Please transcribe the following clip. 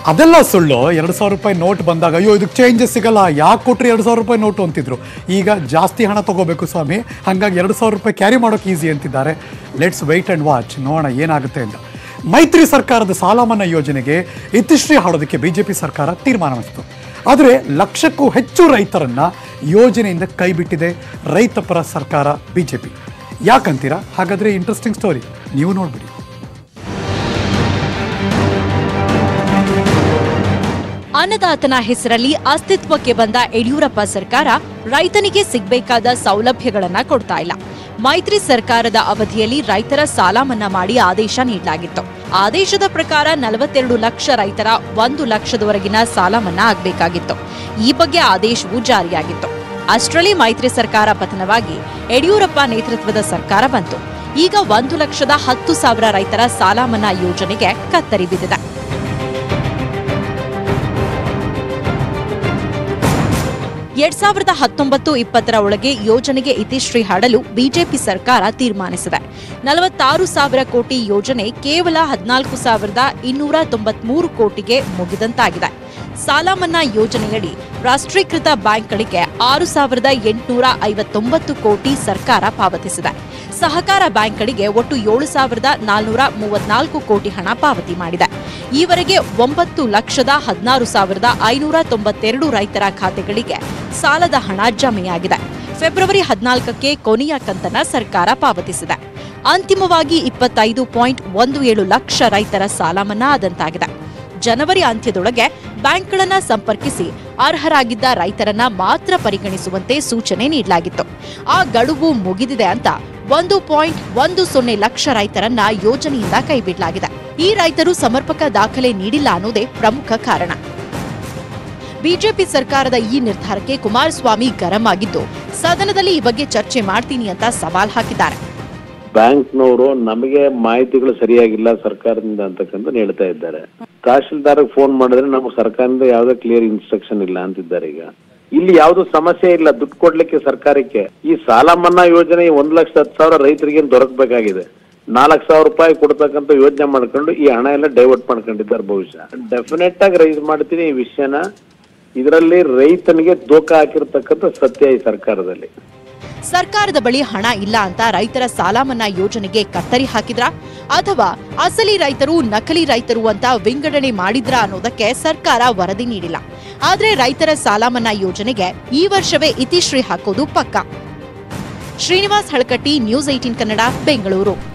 ಅದೆಲ್ಲ ಸುಳ್ಳು ಎರಡು ಸಾವಿರ ರೂಪಾಯಿ ನೋಟ್ ಬಂದಾಗ ಅಯ್ಯೋ ಇದಕ್ಕೆ ಚೇಂಜಸ್ ಸಿಗಲ್ಲ ಯಾಕೆ ಕೊಟ್ರಿ ಎರಡು ಸಾವಿರ ರೂಪಾಯಿ ನೋಟು ಅಂತಿದ್ರು ಈಗ ಜಾಸ್ತಿ ಹಣ ತಗೋಬೇಕು ಸ್ವಾಮಿ ಹಾಗಾಗಿ ಎರಡು ಸಾವಿರ ರೂಪಾಯಿ ಕ್ಯಾರಿ ಮಾಡೋಕೆ ಈಸಿ ಅಂತಿದ್ದಾರೆ ಲೆಟ್ಸ್ ವೆಯ್ಟ್ ಆ್ಯಂಡ್ ವಾಚ್ ನೋಡೋಣ ಏನಾಗುತ್ತೆ ಅಂತ ಮೈತ್ರಿ ಸರ್ಕಾರದ ಸಾಲ ಮನ್ನಾ ಯೋಜನೆಗೆ ಇತಿಶ್ರೀ ಹಾಡೋದಕ್ಕೆ ಬಿಜೆಪಿ ಸರ್ಕಾರ ತೀರ್ಮಾನ ಮಾಡಿತು ಆದರೆ ಲಕ್ಷಕ್ಕೂ ಹೆಚ್ಚು ರೈತರನ್ನ ಯೋಜನೆಯಿಂದ ಕೈಬಿಟ್ಟಿದೆ ರೈತ ಪರ ಸರ್ಕಾರ ಬಿಜೆಪಿ ಯಾಕಂತೀರಾ ಹಾಗಾದ್ರೆ ಇಂಟ್ರೆಸ್ಟಿಂಗ್ ಸ್ಟೋರಿ ನೀವು ನೋಡ್ಬಿಡಿ ಅನ್ನದಾತನ ಹೆಸರಲ್ಲಿ ಅಸ್ತಿತ್ವಕ್ಕೆ ಬಂದ ಯಡಿಯೂರಪ್ಪ ಸರ್ಕಾರ ರೈತನಿಗೆ ಸಿಗಬೇಕಾದ ಸೌಲಭ್ಯಗಳನ್ನ ಕೊಡ್ತಾ ಇಲ್ಲ ಮೈತ್ರಿ ಸರ್ಕಾರದ ಅವಧಿಯಲ್ಲಿ ರೈತರ ಸಾಲ ಮನ್ನಾ ಮಾಡಿ ಆದೇಶ ನೀಡಲಾಗಿತ್ತು ಆದೇಶದ ಪ್ರಕಾರ ನಲವತ್ತೆರಡು ಲಕ್ಷ ರೈತರ ಒಂದು ಲಕ್ಷದವರೆಗಿನ ಸಾಲ ಮನ್ನಾ ಆಗಬೇಕಾಗಿತ್ತು ಈ ಬಗ್ಗೆ ಆದೇಶವು ಜಾರಿಯಾಗಿತ್ತು ಅಷ್ಟರಲ್ಲಿ ಮೈತ್ರಿ ಸರ್ಕಾರ ಪತನವಾಗಿ ಯಡಿಯೂರಪ್ಪ ನೇತೃತ್ವದ ಸರ್ಕಾರ ಬಂತು ಈಗ ಒಂದು ಲಕ್ಷದ ಹತ್ತು ಸಾವಿರ ರೈತರ ಸಾಲ ಮನ್ನಾ ಯೋಜನೆಗೆ ಕತ್ತರಿ ಬಿದ್ದಿದೆ ಎರಡ್ ಸಾವಿರದ ಹತ್ತೊಂಬತ್ತು ಇಪ್ಪತ್ತರ ಒಳಗೆ ಯೋಜನೆಗೆ ಇತಿಶ್ರೀ ಹಾಡಲು ಬಿಜೆಪಿ ಸರ್ಕಾರ ತೀರ್ಮಾನಿಸಿದೆ ನಲವತ್ತಾರು ಸಾವಿರ ಕೋಟಿ ಯೋಜನೆ ಕೇವಲ ಹದಿನಾಲ್ಕು ಸಾವಿರದ ಇನ್ನೂರ ತೊಂಬತ್ಮೂರು ಕೋಟಿಗೆ ಮುಗಿದಂತಾಗಿದೆ ಸಾಲ ಮನ್ನಾ ಯೋಜನೆಯಡಿ ರಾಷ್ಟ್ರೀಕೃತ ಬ್ಯಾಂಕ್ಗಳಿಗೆ ಆರು ಸಾವಿರದ ಎಂಟುನೂರ ಐವತ್ತೊಂಬತ್ತು ಕೋಟಿ ಸರ್ಕಾರ ಪಾವತಿಸಿದೆ ಸಹಕಾರ ಬ್ಯಾಂಕ್ಗಳಿಗೆ ಒಟ್ಟು ಏಳು ಸಾವಿರದ ನಾಲ್ನೂರ ಮೂವತ್ನಾಲ್ಕು ಕೋಟಿ ಹಣ ಪಾವತಿ ಮಾಡಿದೆ ಈವರೆಗೆ ಒಂಬತ್ತು ಲಕ್ಷದ ಹದಿನಾರು ಸಾವಿರದ ಐನೂರ ತೊಂಬತ್ತೆರಡು ರೈತರ ಖಾತೆಗಳಿಗೆ ಸಾಲದ ಹಣ ಜಮೆಯಾಗಿದೆ ಫೆಬ್ರವರಿ ಹದಿನಾಲ್ಕಕ್ಕೆ ಕೊನೆಯ ಕಂತನ್ನ ಸರ್ಕಾರ ಪಾವತಿಸಿದೆ ಅಂತಿಮವಾಗಿ ಇಪ್ಪತ್ತೈದು ಪಾಯಿಂಟ್ ಒಂದು ಏಳು ಲಕ್ಷ ರೈತರ ಸಾಲ ಮನ್ನಾ ಆದಂತಾಗಿದೆ ಜನವರಿ ಅಂತ್ಯದೊಳಗೆ ಬ್ಯಾಂಕ್ಗಳನ್ನ ಸಂಪರ್ಕಿಸಿ ಅರ್ಹರಾಗಿದ್ದ ರೈತರನ್ನ ಮಾತ್ರ ಪರಿಗಣಿಸುವಂತೆ ಸೂಚನೆ ನೀಡಲಾಗಿತ್ತು ಆ ಗಡುವು ಮುಗಿದಿದೆ ಅಂತ ಒಂದು ಪಾಯಿಂಟ್ ಒಂದು ಸೊನ್ನೆ ಲಕ್ಷ ರೈತರನ್ನ ಯೋಜನೆಯಿಂದ ಕೈಬಿಡಲಾಗಿದೆ ಈ ರೈತರು ಸಮರ್ಪಕ ದಾಖಲೆ ನೀಡಿಲ್ಲ ಅನ್ನೋದೇ ಪ್ರಮುಖ ಕಾರಣ ಬಿಜೆಪಿ ಸರ್ಕಾರದ ಈ ನಿರ್ಧಾರಕ್ಕೆ ಕುಮಾರಸ್ವಾಮಿ ಗರಂ ಆಗಿದ್ದು ಸದನದಲ್ಲಿ ಈ ಬಗ್ಗೆ ಚರ್ಚೆ ಮಾಡ್ತೀನಿ ಅಂತ ಸವಾಲ್ ಹಾಕಿದ್ದಾರೆ ಬ್ಯಾಂಕ್ನವರು ನಮಗೆ ಮಾಹಿತಿಗಳು ಸರಿಯಾಗಿಲ್ಲ ಸರ್ಕಾರದಿಂದ ಅಂತಕ್ಕಂಥ ಹೇಳ್ತಾ ಇದ್ದಾರೆ ತಹಶೀಲ್ದಾರ್ ಫೋನ್ ಮಾಡಿದ್ರೆ ನಮ್ಗೆ ಸರ್ಕಾರದಿಂದ ಯಾವುದೇ ಕ್ಲಿಯರ್ ಇನ್ಸ್ಟ್ರಕ್ಷನ್ ಇಲ್ಲ ಅಂತಿದ್ದಾರೆ ಈಗ ಇಲ್ಲಿ ಯಾವ್ದು ಸಮಸ್ಯೆ ಇಲ್ಲ ದುಡ್ಡು ಕೊಡ್ಲಿಕ್ಕೆ ಸರ್ಕಾರಕ್ಕೆ ಈ ಸಾಲ ಮನ್ನಾ ಯೋಜನೆ ಒಂದ್ ಲಕ್ಷ ಹತ್ತು ಸಾವಿರ ರೈತರಿಗೆ ದೊರಕಬೇಕಾಗಿದೆ ನಾಲ್ಕು ಸಾವಿರ ರೂಪಾಯಿ ಕೊಡ್ತಕ್ಕಂಥ ಯೋಜನೆ ಮಾಡ್ಕೊಂಡು ಈ ಹಣ ಎಲ್ಲ ಡೈವರ್ಟ್ ಮಾಡ್ಕೊಂಡಿದ್ದಾರೆ ಬಹುಶಃ ಡೆಫಿನೆಟ್ ಆಗಿ ರೈಸ್ ಮಾಡ್ತೀನಿ ಈ ವಿಷಯನ ಇದರಲ್ಲಿ ರೈತನಿಗೆ ದೋಖ ಹಾಕಿರ್ತಕ್ಕಂಥ ಸತ್ಯ ಈ ಸರ್ಕಾರದಲ್ಲಿ ಸರ್ಕಾರದ ಬಳಿ ಹಣ ಇಲ್ಲ ಅಂತ ರೈತರ ಸಾಲ ಮನ್ನಾ ಯೋಜನೆಗೆ ಕತ್ತರಿ ಹಾಕಿದ್ರಾ ಅಥವಾ ಅಸಲಿ ರೈತರು ನಕಲಿ ರೈತರು ಅಂತ ವಿಂಗಡಣೆ ಮಾಡಿದ್ರಾ ಅನ್ನೋದಕ್ಕೆ ಸರ್ಕಾರ ವರದಿ ನೀಡಿಲ್ಲ ಆದ್ರೆ ರೈತರ ಸಾಲ ಮನ್ನಾ ಯೋಜನೆಗೆ ಈ ವರ್ಷವೇ ಇತಿಶ್ರೀ ಹಾಕೋದು ಪಕ್ಕ ಶ್ರೀನಿವಾಸ್ ಹಳಕಟ್ಟಿ ನ್ಯೂಸ್ ಏಟೀನ್ ಕನ್ನಡ ಬೆಂಗಳೂರು